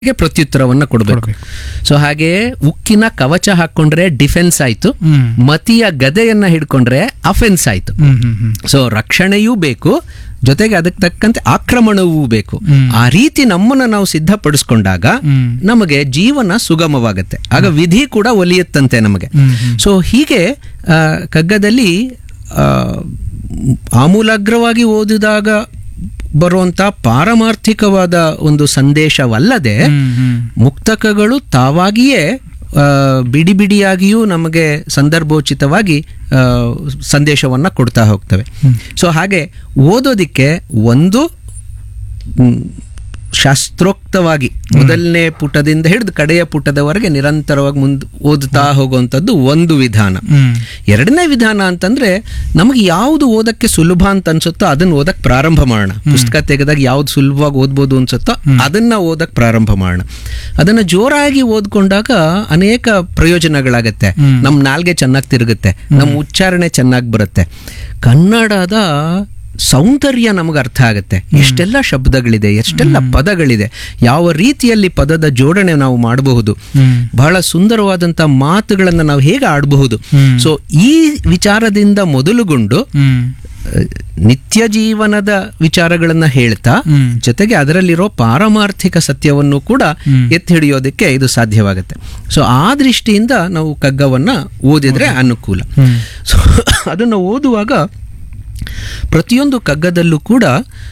ಗೆ ಪ್ರತ್ಯುತ್ತರವನ್ನ ಕೊಡಬೇಕು ಕೊಡ್ಬೇಕು. ಸೊ ಹಾಗೆ ಉಕ್ಕಿನ ಕವಚ ಹಾಕೊಂಡ್ರೆ ಡಿಫೆನ್ಸ್ ಆಯ್ತು ಹ್ಮ್. ಮತಿಯ ಗದೆಯನ್ನ ಹಿಡ್ಕೊಂಡ್ರೆ ಅಫೆನ್ಸ್ ಆಯ್ತು ಹ್ಮ್ ಹ್ಮ್ ಹ್ಮ್ ಸೊ ರಕ್ಷಣೆಯೂ ಬೇಕು ಜೊತೆಗೆ ಅದಕ್ಕೆ ತಕ್ಕಂತೆ ಆಕ್ರಮಣವೂ ಬೇಕು ಹ್ಮ್. ಆ ರೀತಿ ನಮ್ಮನ್ನ ನಾವು ಸಿದ್ಧಪಡಿಸ್ಕೊಂಡಾಗ ಹ್ಮ್. ನಮಗೆ ಜೀವನ ಸುಗಮವಾಗುತ್ತೆ ಆಗ ವಿಧಿ ಕೂಡ ಒಲಿಯುತ್ತಂತೆ ನಮಗೆ ಹ್ಮ್ ಹ್ಮ್. ಸೊ ಹೀಗೆ ಆ, ಕಗ್ಗದಲ್ಲಿ ಆ, ಆಮೂಲಾಗ್ರವಾಗಿ ಓದಿದಾಗ ಬರುವಂತ ಪಾರಮಾರ್ಥಿಕವಾದ ಒಂದು ಸಂದೇಶವಲ್ಲದೆ ಹ್ಮ್ ಹ್ಮ್ ಮುಕ್ತಕಗಳು ತಾವಾಗಿಯೇ ಆ, ಬಿಡಿ ಬಿಡಿಯಾಗಿಯೂ ನಮಗೆ ಸಂದರ್ಭೋಚಿತವಾಗಿ ಆ, ಸಂದೇಶವನ್ನ ಕೊಡ್ತಾ ಹೋಗ್ತವೆ ಸೊ ಹಾಗೆ ಓದೋದಿಕ್ಕೆ ಒಂದು ಮ್, ಶಾಸ್ತ್ರೋಕ್ತವಾಗಿ ಮೊದಲನೇ ಪುಟದಿಂದ ಹಿಡಿದು ಕಡೆಯ ಪುಟದವರೆಗೆ ನಿರಂತರವಾಗಿ ಮುಂದೆ ಓದುತ್ತಾ ಹೋಗುವಂಥದ್ದು ಒಂದು ವಿಧಾನ ಹ್ಮ್ ಎರಡನೇ ವಿಧಾನ ಅಂತಂದ್ರೆ ನಮಗೆ ಯಾವುದು ಓದಕ್ಕೆ ಸುಲಭ ಅಂತ ಅನ್ಸುತ್ತೋ ಅದನ್ನ ಓದಕ್ ಪ್ರಾರಂಭ ಮಾಡೋಣ ಪುಸ್ತಕ ತೆಗೆದಾಗ ಯಾವ್ದು ಸುಲಭವಾಗಿ ಓದ್ಬೋದು ಅನ್ಸುತ್ತೋ ಅದನ್ನ ಓದಕ್ ಪ್ರಾರಂಭ ಮಾಡೋಣ ಅದನ್ನ ಜೋರಾಗಿ ಓದ್ಕೊಂಡಾಗ ಅನೇಕ ಪ್ರಯೋಜನಗಳಾಗತ್ತೆ ನಮ್ ನಾಲ್ಗೆ ಚೆನ್ನಾಗಿ ತಿರುಗುತ್ತೆ ನಮ್ಮ ಉಚ್ಚಾರಣೆ ಚೆನ್ನಾಗಿ ಬರುತ್ತೆ ಕನ್ನಡದ ಸೌಂದರ್ಯ ನಮಗೆ ಅರ್ಥ ಆಗುತ್ತೆ ಎಷ್ಟೆಲ್ಲ ಶಬ್ದಗಳಿದೆ ಎಷ್ಟೆಲ್ಲ ಪದಗಳಿದೆ ಯಾವ ರೀತಿಯಲ್ಲಿ ಪದದ ಜೋಡಣೆ ನಾವು ಮಾಡಬಹುದು ಹ್ಮ್. ಬಹಳ ಸುಂದರವಾದಂತ ಮಾತುಗಳನ್ನು ನಾವು ಹೇಗೆ ಆಡಬಹುದು ಹ್ಮ್. ಸೊ ಈ ವಿಚಾರದಿಂದ ಮೊದಲುಗೊಂಡು ಹ್ಮ್ ಅಹ್, ನಿತ್ಯ ಜೀವನದ ವಿಚಾರಗಳನ್ನ ಹೇಳ್ತಾ ಹ್ಮ್. ಜೊತೆಗೆ ಅದರಲ್ಲಿರೋ ಪಾರಮಾರ್ಥಿಕ ಸತ್ಯವನ್ನು ಕೂಡ ಹ್ಮ್. ಎತ್ತಿ ಹಿಡಿಯೋದಕ್ಕೆ ಇದು ಸಾಧ್ಯವಾಗುತ್ತೆ ಸೊ ಆ ದೃಷ್ಟಿಯಿಂದ ನಾವು ಕಗ್ಗವನ್ನ ಓದಿದ್ರೆ ಅನುಕೂಲ ಹ್ಮ್. ಸೊ ಅದನ್ನು ಓದುವಾಗ ಪ್ರತಿಯೊಂದು ಕಗ್ಗದಲ್ಲೂ ಕೂಡ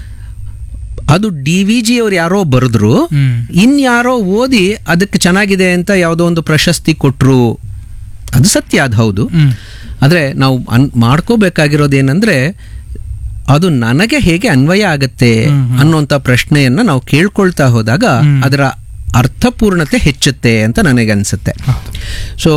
ಅದು ಡಿ ವಿ ಜಿ ಅವ್ರು ಯಾರೋ ಬರೆದ್ರು ಹ್ಮ್ ಇನ್ಯಾರೋ ಓದಿ ಅದಕ್ಕೆ ಚೆನ್ನಾಗಿದೆ ಅಂತ ಯಾವುದೋ ಒಂದು ಪ್ರಶಸ್ತಿ ಕೊಟ್ರು ಅದು ಸತ್ಯ ಅದು ಹೌದು ಹ್ಮ್ ಆದರೆ ನಾವು ಅನ್ ಮಾಡ್ಕೋಬೇಕಾಗಿರೋದೇನೆಂದ್ರೆ ಅದು ನನಗೆ ಹೇಗೆ ಅನ್ವಯ ಆಗತ್ತೆ ಅನ್ನೋಂಥ ಪ್ರಶ್ನೆಯನ್ನ ನಾವು ಕೇಳ್ಕೊಳ್ತಾ ಹೋದಾಗ ಅದರ ಅರ್ಥಪೂರ್ಣತೆ ಹೆಚ್ಚುತ್ತೆ ಅಂತ ನನಗೆ ಅನ್ಸುತ್ತೆ ಹೌದು ಸೊ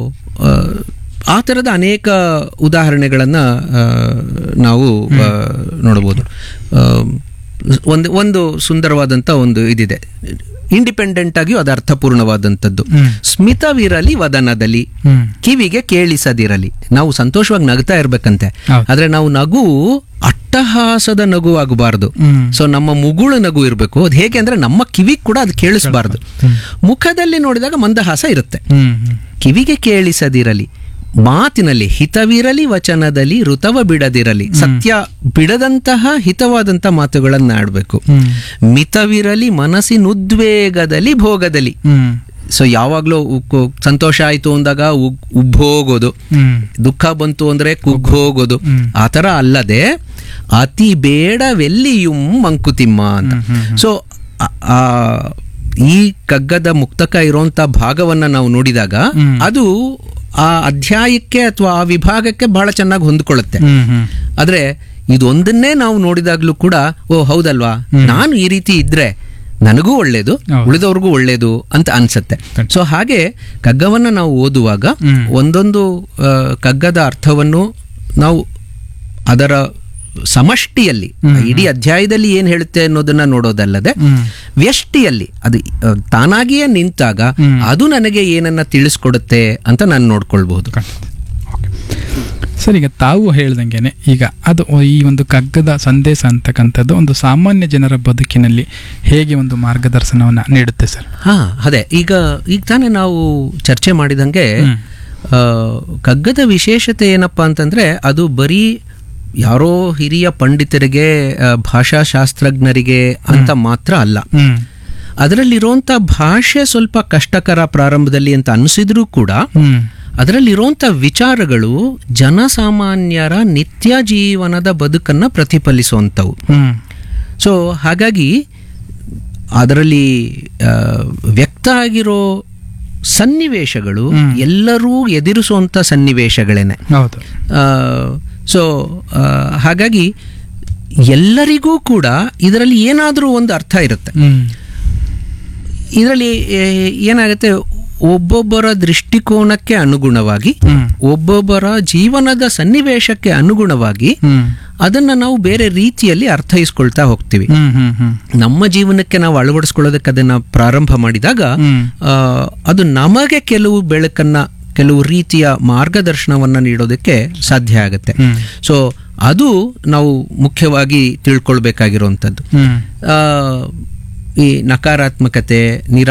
ಆ ಥರದ ಅನೇಕ ಉದಾಹರಣೆಗಳನ್ನು ನಾವು ಆ, ನೋಡ್ಬೋದು ಆ, ಒಂದು ಒಂದು ಸುಂದರವಾದಂಥ ಒಂದು ಇದಿದೆ ಇಂಡಿಪೆಂಡೆಂಟ್ ಆಗಿಯೂ ಅದು ಅರ್ಥಪೂರ್ಣವಾದಂಥದ್ದು ಹ್ಮ್. ಸ್ಮಿತವಿರಲಿ ವದನದಲ್ಲಿ ಹ್ಮ್ ಕಿವಿಗೆ ಕೇಳಿಸದಿರಲಿ ನಾವು ಸಂತೋಷವಾಗಿ ನಗ್ತಾ ಇರ್ಬೇಕಂತೆ ಹೌದು. ಆದ್ರೆ ನಾವು ನಗು ಅಟ್ಟಹಾಸದ ನಗು ಆಗಬಾರ್ದು ಹ್ಮ್ ಸೊ ನಮ್ಮ ಮುಗುಳು ನಗು ಇರಬೇಕು ಅದು ಹೇಗೆ ಅಂದ್ರೆ ನಮ್ಮ ಕಿವಿಗೆ ಕೂಡ ಅದು ಕೇಳಿಸಬಾರ್ದು ಮುಖದಲ್ಲಿ ನೋಡಿದಾಗ ಮಂದಹಾಸ ಇರುತ್ತೆ ಹ್ಮ್ ಹ್ಮ್ ಕಿವಿಗೆ ಕೇಳಿಸದಿರಲಿ ಮಾತಿನಲ್ಲಿ ಹಿತವಿರಲಿ ವಚನದಲ್ಲಿ ಋತವ ಬಿಡದಿರಲಿ ಸತ್ಯ ಬಿಡದಂತಹ ಹಿತವಾದಂಥ ಮಾತುಗಳನ್ನ ಆಡಬೇಕು ಹ್ಮ್ ಮಿತವಿರಲಿ ಮನಸ್ಸಿನುದ್ವೇಗದಲ್ಲಿ ಭೋಗದಲ್ಲಿ ಹ್ಮ್ ಸೊ ಯಾವಾಗಲೂ ಸಂತೋಷ ಆಯಿತು ಅಂದಾಗ ಉಗ್- ಉಬ್ಬೋಗೋದು ಹ್ಮ್ ದುಃಖ ಬಂತು ಅಂದ್ರೆ ಕುಗ್ಗೋಗೋದು ಹ್ಮ್. ಆ ಥರ ಅಲ್ಲದೆ ಅತಿ ಬೇಡವೆಲ್ಲಿಯೂ ಮಂಕುತಿಮ್ಮ ಅಂತ ಸೊ ಆ- ಆ ಈ ಕಗ್ಗದ ಮುಕ್ತಕ ಇರುವಂತ ಭಾಗವನ್ನ ನಾವು ನೋಡಿದಾಗ ಹ್ಮ್. ಅದು ಆ ಅಧ್ಯಾಯಕ್ಕೆ ಅಥವಾ ಆ ವಿಭಾಗಕ್ಕೆ ಬಹಳ ಚೆನ್ನಾಗಿ ಹೊಂದ್ಕೊಳ್ಳುತ್ತೆ ಹ್ಮ್ ಹ್ಮ್ ಆದ್ರೆ ಇದೊಂದನ್ನೇ ನಾವು ನೋಡಿದಾಗ್ಲೂ ಕೂಡ ಓ ಹೌದಲ್ವಾ ನಾನು ಈ ರೀತಿ ಇದ್ರೆ ನನಗೂ ಒಳ್ಳೇದು ಹೌದು. ಉಳಿದವ್ರಿಗೂ ಒಳ್ಳೇದು ಅಂತ ಅನ್ಸತ್ತೆ ಸೊ ಹಾಗೆ ಕಗ್ಗವನ್ನ ನಾವು ಓದುವಾಗ ಹ್ಮ್. ಒಂದೊಂದು ಆ, ಕಗ್ಗದ ಅರ್ಥವನ್ನು ನಾವು ಅದರ ಸಮಷ್ಟಿಯಲ್ಲಿ ಇಡೀ ಅಧ್ಯಾಯದಲ್ಲಿ ಏನ್ ಹೇಳುತ್ತೆ ಅನ್ನೋದನ್ನ ನೋಡೋದಲ್ಲದೆ ಹ್ಮ್. ವ್ಯಷ್ಟಿಯಲ್ಲಿ ಅದು ಆ, ತಾನಾಗಿಯೇ ನಿಂತಾಗ ಹ್ಮ್. ಅದು ನನಗೆ ಏನನ್ನ ತಿಳಿಸ್ಕೊಡುತ್ತೆ ಅಂತ ನಾನು ನೋಡ್ಕೊಳ್ಬಹುದು ಸರ್ ಈಗ ತಾವು ಹೇಳ್ದಂಗೆನೆ ಈಗ ಅದು ಈ ಒಂದು ಕಗ್ಗದ ಸಂದೇಶ ಅಂತಕ್ಕಂಥದ್ದು ಒಂದು ಸಾಮಾನ್ಯ ಜನರ ಬದುಕಿನಲ್ಲಿ ಹೇಗೆ ಒಂದು ಮಾರ್ಗದರ್ಶನವನ್ನ ನೀಡುತ್ತೆ ಸರ್ ಹಾ ಅದೇ ಈಗ ಈಗ ತಾನೇ ನಾವು ಚರ್ಚೆ ಮಾಡಿದಂಗೆ ಹ್ಮ್. ಆ, ಕಗ್ಗದ ವಿಶೇಷತೆ ಏನಪ್ಪಾ ಅಂತಂದ್ರೆ ಅದು ಬರೀ ಯಾರೋ ಹಿರಿಯ ಪಂಡಿತರಿಗೆ ಆ, ಭಾಷಾಶಾಸ್ತ್ರಜ್ಞರಿಗೆ ಅಂತ ಮಾತ್ರ ಅಲ್ಲ ಹ್ಮ್ ಅದರಲ್ಲಿರುವಂಥ ಭಾಷೆ ಸ್ವಲ್ಪ ಕಷ್ಟಕರ ಪ್ರಾರಂಭದಲ್ಲಿ ಅಂತ ಅನಿಸಿದ್ರೂ ಕೂಡ ಹ್ಮ್ ಅದರಲ್ಲಿರುವಂಥ ವಿಚಾರಗಳು ಜನಸಾಮಾನ್ಯರ ನಿತ್ಯ ಜೀವನದ ಬದುಕನ್ನು ಪ್ರತಿಫಲಿಸುವಂಥವು ಹ್ಮ್ ಸೊ ಹಾಗಾಗಿ ಅದರಲ್ಲಿ ಆ, ವ್ಯಕ್ತ ಆಗಿರೋ ಸನ್ನಿವೇಶಗಳು ಎಲ್ಲರೂ ಎದುರಿಸುವಂಥ ಸನ್ನಿವೇಶಗಳೇನೆ ಹೌದು ಸೊ ಹಾಗಾಗಿ ಎಲ್ಲರಿಗೂ ಕೂಡ ಇದರಲ್ಲಿ ಏನಾದರೂ ಒಂದು ಅರ್ಥ ಇರುತ್ತೆ ಹ್ಮ್ ಇದರಲ್ಲಿ ಏನಾಗುತ್ತೆ ಒಬ್ಬೊಬ್ಬರ ದೃಷ್ಟಿಕೋನಕ್ಕೆ ಅನುಗುಣವಾಗಿ ಹ್ಮ್ ಒಬ್ಬೊಬ್ಬರ ಜೀವನದ ಸನ್ನಿವೇಶಕ್ಕೆ ಅನುಗುಣವಾಗಿ ಹ್ಮ್ ಅದನ್ನ ನಾವು ಬೇರೆ ರೀತಿಯಲ್ಲಿ ಅರ್ಥೈಸ್ಕೊಳ್ತಾ ಹೋಗ್ತೀವಿ ಹ್ಮ್ ಹ್ಮ್ ಹ್ಮ್ ನಮ್ಮ ಜೀವನಕ್ಕೆ ನಾವು ಅಳವಡಿಸ್ಕೊಳ್ಳೋದಕ್ಕೆ ಅದನ್ನ ಪ್ರಾರಂಭ ಮಾಡಿದಾಗ ಹ್ಮ್ ಆ, ಅದು ನಮಗೆ ಕೆಲವು ಬೆಳಕನ್ನ ಕೆಲವು ರೀತಿಯ ಮಾರ್ಗದರ್ಶನವನ್ನ ನೀಡೋದಕ್ಕೆ ಸಾಧ್ಯ ಆಗುತ್ತೆ ಹ್ಮ್ ಸೊ ಅದು ನಾವು ಮುಖ್ಯವಾಗಿ ತಿಳ್ಕೊಳ್ಬೇಕಾಗಿರುವಂಥದ್ದು ಹ್ಮ್ ಆ, ಈ ನಕಾರಾತ್ಮಕತೆ ನಿರಾ